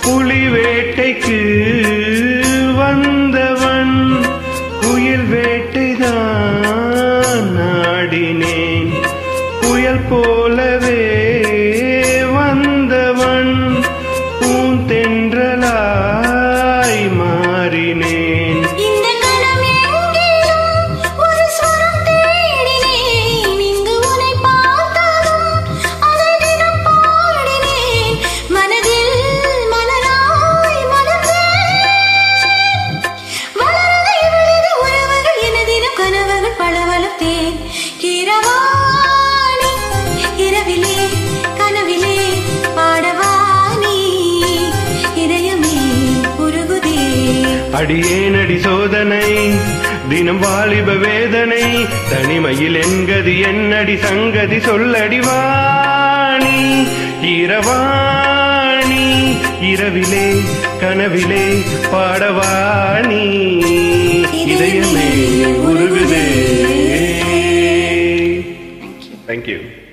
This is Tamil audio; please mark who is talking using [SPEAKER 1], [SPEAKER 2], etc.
[SPEAKER 1] புலி வேட்டைக்கு வந்தவன் புயல் வேட்டைதான் நாடினேன் புயல் போலவே வந்தவன் பூந்தென்றலாய் மாறினேன்
[SPEAKER 2] இந்த கணம் எங்கேயும் ஒரு ஸ்வரம் தேடினேன் இங்கு உன்னை பார்த்ததும் அதை தினம் பாடினேன் மனதில் மலராய் மலர்ந்தேன் வளரதை விழுது உறவுகள் என தினம் கனவுகள் பளபளத்தேன் கீரவாணி இரவிலே கனவிலே பாடவாணி இதயமே உருகுதே
[SPEAKER 1] அடியேனடி சோதனை தினம் வாலிப வேதனை தனிமையில் என்கதி என்னடி சங்கதி சொல்லடி வாணி இரவாணி இரவிலே கனவிலே பாடவாணி இதயமே உருகுதே தேங்க்யூ